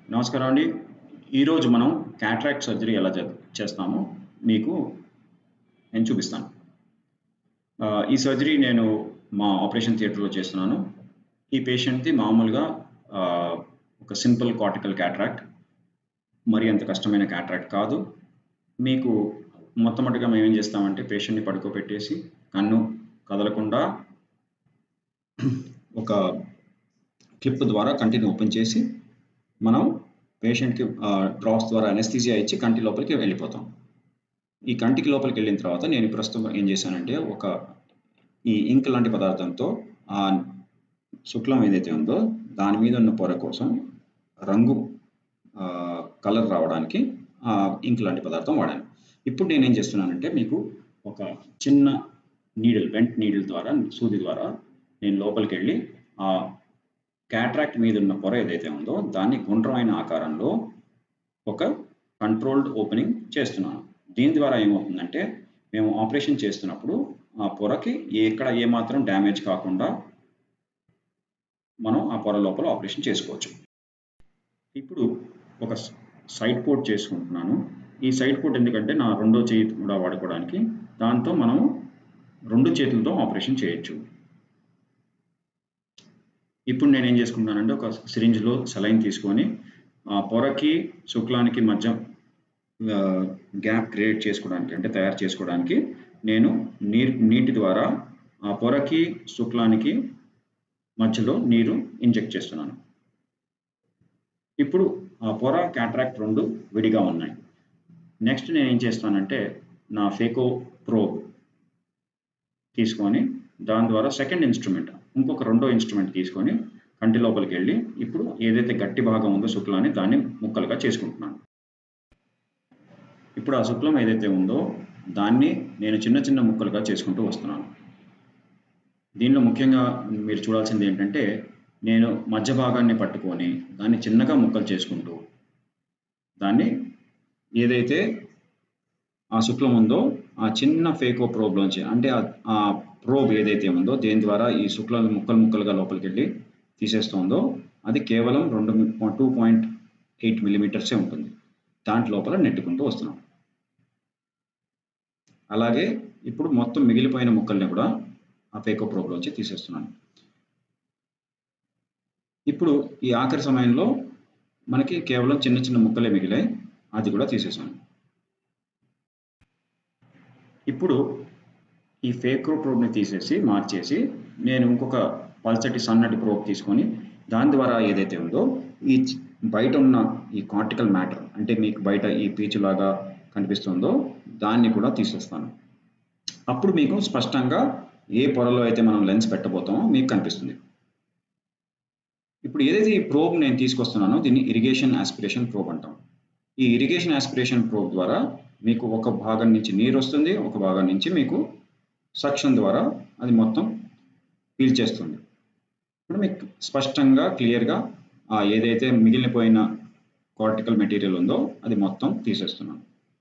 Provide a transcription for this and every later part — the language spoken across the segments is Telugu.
నమస్కారం అండి ఈరోజు మనం క్యాట్రాక్ట్ సర్జరీ ఎలా చే- చేస్తామో మీకు నేను చూపిస్తాను ఆ, ఈ సర్జరీ నేను మా ఆపరేషన్ థియేటర్లో చేస్తున్నాను ఈ పేషెంట్ది మామూలుగా ఆ, ఒక సింపుల్ కార్టికల్ క్యాట్రాక్ట్ మరి అంత కష్టమైన క్యాట్రాక్ట్ కాదు మీకు మొట్టమొదటిగా మేము ఏం చేస్తామంటే పేషెంట్ని పడుకోబెట్టేసి కన్ను కదలకుండా ఒక క్లిప్ ద్వారా కంటిని ఓపెన్ చేసి మనం పేషెంట్కి డ్రాప్స్ ద్వారా అనెస్థీజియా ఇచ్చి కంటి లోపలికి వెళ్ళిపోతాం ఈ కంటికి లోపలికి వెళ్ళిన తర్వాత నేను ప్రస్తుతం ఏం చేశానంటే ఒక ఈ ఇంక్ లాంటి పదార్థంతో ఆ శుక్లం ఏదైతే ఉందో దాని మీద ఉన్న పొర కోసం రంగు కలర్ రావడానికి ఆ ఇంక్ లాంటి పదార్థం వాడాను ఇప్పుడు నేనేం చేస్తున్నానంటే మీకు ఒక చిన్న నీడిల్ వెంట్ నీడిల్ ద్వారా సూది ద్వారా నేను లోపలికి వెళ్ళి ఆ క్యాట్రాక్ట్ మీద ఉన్న పొర ఏదైతే ఉందో దాన్ని గుండ్రమైన ఆకారంలో ఒక కంట్రోల్డ్ ఓపెనింగ్ చేస్తున్నాను దీని ద్వారా ఏమవుతుందంటే మేము ఆపరేషన్ చేస్తున్నప్పుడు ఆ పొరకి ఎక్కడ ఏమాత్రం డ్యామేజ్ కాకుండా మనం ఆ పొర లోపల ఆపరేషన్ చేసుకోవచ్చు ఇప్పుడు ఒక సైడ్ పోర్ట్ చేసుకుంటున్నాను ఈ సైడ్ పోర్ట్ ఎందుకంటే నా రెండో చేయి కూడా వాడుకోవడానికి దాంతో మనం రెండు చేతులతో ఆపరేషన్ చేయొచ్చు ఇప్పుడు నేను ఏం చేసుకుంటానంటే ఒక సిరింజ్లో సెలైన్ తీసుకొని ఆ పొరకి శుక్లానికి మధ్య గ్యాప్ క్రియేట్ చేసుకోవడానికి అంటే తయారు చేసుకోవడానికి నేను నీరు నీటి ద్వారా ఆ పొరకి శుక్లానికి మధ్యలో నీరు ఇంజెక్ట్ చేస్తున్నాను ఇప్పుడు ఆ పొర క్యాట్రాక్ట్ రెండు విడిగా ఉన్నాయి నెక్స్ట్ నేను ఏం చేస్తానంటే నా ఫేకో ప్రోబ్ తీసుకొని దాని ద్వారా సెకండ్ ఇన్స్ట్రుమెంట్ ఇంకొక రెండో ఇన్స్ట్రుమెంట్ తీసుకొని కంటి లోపలికి వెళ్ళి ఇప్పుడు ఏదైతే గట్టి భాగం ఉందో శుక్లాన్ని దాన్ని ముక్కలుగా చేసుకుంటున్నాను ఇప్పుడు ఆ శుక్లం ఏదైతే ఉందో దాన్ని నేను చిన్న చిన్న ముక్కలుగా చేసుకుంటూ వస్తున్నాను దీనిలో ముఖ్యంగా మీరు చూడాల్సింది ఏంటంటే నేను మధ్య భాగాన్ని పట్టుకొని దాన్ని చిన్నగా ముక్కలు చేసుకుంటూ దాన్ని ఏదైతే ఆ శుక్లం ఉందో ఆ చిన్న ఫేకో ప్రోబ్లోంచి అంటే ఆ ప్రోబ్ ఏదైతే ఉందో దేని ద్వారా ఈ శుక్లాలు ముక్కలు ముక్కలుగా లోపలికి వెళ్ళి తీసేస్తుందో అది కేవలం రెండు టూ పాయింట్ ఎయిట్ మిల్లీమీటర్సే ఉంటుంది దాంట్ లోపల నెట్టుకుంటూ వస్తున్నాం అలాగే ఇప్పుడు మొత్తం మిగిలిపోయిన ముక్కల్ని కూడా ఆ ఫేకో ప్రోబ్లోంచి తీసేస్తున్నాను ఇప్పుడు ఈ ఆఖరి సమయంలో మనకి కేవలం చిన్న చిన్న ముక్కలే మిగిలాయి అది కూడా తీసేసాను ఇప్పుడు ఈ ఫేక్ ప్రోబ్ని తీసేసి మార్చేసి నేను ఇంకొక పల్చటి సన్నటి ప్రోబ్ తీసుకొని దాని ద్వారా ఏదైతే ఉందో ఈ బయట ఉన్న ఈ కార్టికల్ మ్యాటర్ అంటే మీకు బయట ఈ పీచులాగా కనిపిస్తుందో దాన్ని కూడా తీసేస్తాను అప్పుడు మీకు స్పష్టంగా ఏ పొరలో అయితే మనం లెన్స్ పెట్టబోతామో మీకు కనిపిస్తుంది ఇప్పుడు ఏదైతే ఈ ప్రోబ్ నేను తీసుకొస్తున్నానో దీన్ని ఇరిగేషన్ ఆస్పిరేషన్ ప్రోబ్ అంటాం ఈ ఇరిగేషన్ ఆస్పిరేషన్ ప్రోబ్ ద్వారా మీకు ఒక భాగం నుంచి నీరు వస్తుంది ఒక భాగం నుంచి మీకు సక్షన్ ద్వారా అది మొత్తం పీల్చేస్తుంది ఇప్పుడు మీకు స్పష్టంగా క్లియర్గా ఏదైతే మిగిలిపోయిన కార్టికల్ మెటీరియల్ ఉందో అది మొత్తం తీసేస్తున్నాను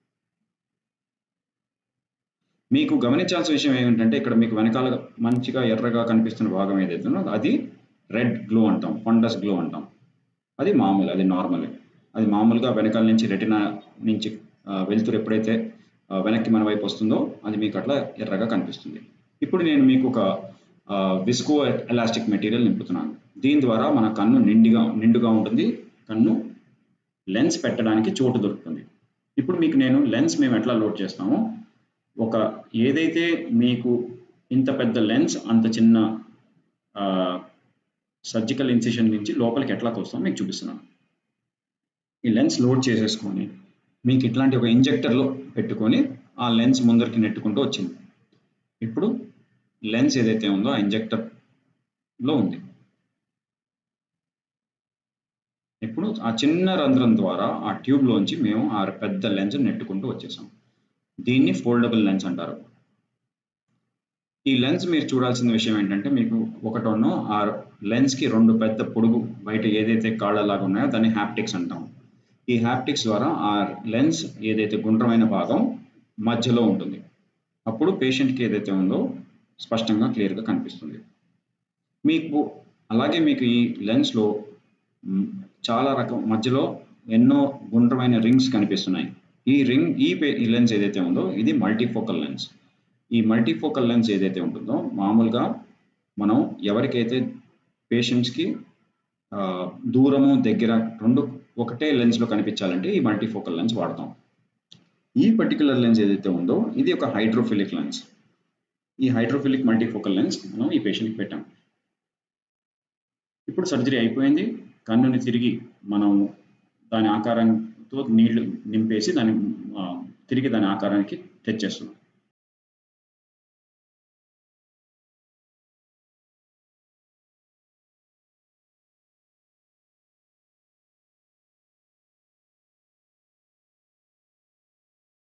మీకు గమనించాల్సిన విషయం ఏమిటంటే ఇక్కడ మీకు వెనకాల మంచిగా ఎర్రగా కనిపిస్తున్న భాగం ఏదైతే ఉందో అది రెడ్ గ్లో అంటాం ఫండస్ గ్లో అంటాం అది మామూలు అది నార్మల్ అది మామూలుగా వెనకాల నుంచి రెటినా నుంచి వెలుతురు ఎప్పుడైతే వెనక్కి మన వైపు వస్తుందో అది మీకు అట్లా ఎర్రగా కనిపిస్తుంది ఇప్పుడు నేను మీకు ఒక విస్కో ఎలాస్టిక్ మెటీరియల్ నింపుతున్నాను దీని ద్వారా మన కన్ను నిండిగా నిండుగా ఉంటుంది కన్ను లెన్స్ పెట్టడానికి చోటు దొరుకుతుంది ఇప్పుడు మీకు నేను లెన్స్ మేము ఎట్లా లోడ్ చేస్తామో ఒక ఏదైతే మీకు ఇంత పెద్ద లెన్స్ అంత చిన్న సర్జికల్ ఇన్సిషన్ నుంచి లోపలికి ఎట్లా వస్తామో మీకు చూపిస్తున్నాను ఈ లెన్స్ లోడ్ చేసేసుకొని మీకు ఇట్లాంటి ఒక ఇంజెక్టర్లో పెట్టుకొని ఆ లెన్స్ ముందరికి నెట్టుకుంటూ వచ్చింది ఇప్పుడు లెన్స్ ఏదైతే ఉందో ఆ ఇంజెక్టర్లో ఉంది ఇప్పుడు ఆ చిన్న రంధ్రం ద్వారా ఆ ట్యూబ్లోంచి మేము ఆ పెద్ద లెన్స్ నెట్టుకుంటూ వచ్చేసాం దీన్ని ఫోల్డబుల్ లెన్స్ అంటారు ఈ లెన్స్ మీరు చూడాల్సిన విషయం ఏంటంటే మీకు ఒకటోనో ఆ లెన్స్కి రెండు పెద్ద పొడుగు బయట ఏదైతే కాళ్ళలాగా ఉన్నాయో దాన్ని హ్యాప్టిక్స్ అంటాం ఈ హ్యాప్టిక్స్ ద్వారా ఆ లెన్స్ ఏదైతే గుండ్రమైన భాగం మధ్యలో ఉంటుంది అప్పుడు పేషెంట్కి ఏదైతే ఉందో స్పష్టంగా క్లియర్గా కనిపిస్తుంది మీకు అలాగే మీకు ఈ లెన్స్లో చాలా రకం మధ్యలో ఎన్నో గుండ్రమైన రింగ్స్ కనిపిస్తున్నాయి ఈ రింగ్ ఈ లెన్స్ ఏదైతే ఉందో ఇది మల్టీఫోకల్ లెన్స్ ఈ మల్టీఫోకల్ లెన్స్ ఏదైతే ఉంటుందో మామూలుగా మనం ఎవరికైతే పేషెంట్స్కి దూరము దగ్గర రెండు ఒకటే లెన్స్లో కనిపించాలంటే ఈ మల్టీఫోకల్ లెన్స్ వాడతాం ఈ పర్టికులర్ లెన్స్ ఏదైతే ఉందో ఇది ఒక హైడ్రోఫిలిక్ లెన్స్ ఈ హైడ్రోఫిలిక్ మల్టీఫోకల్ లెన్స్ మనం ఈ పేషెంట్కి పెట్టాం ఇప్పుడు సర్జరీ అయిపోయింది కన్నుని తిరిగి మనం దాని ఆకారంతో నీళ్లు నింపేసి దాన్ని తిరిగి దాని ఆకారానికి తెచ్చేస్తున్నాం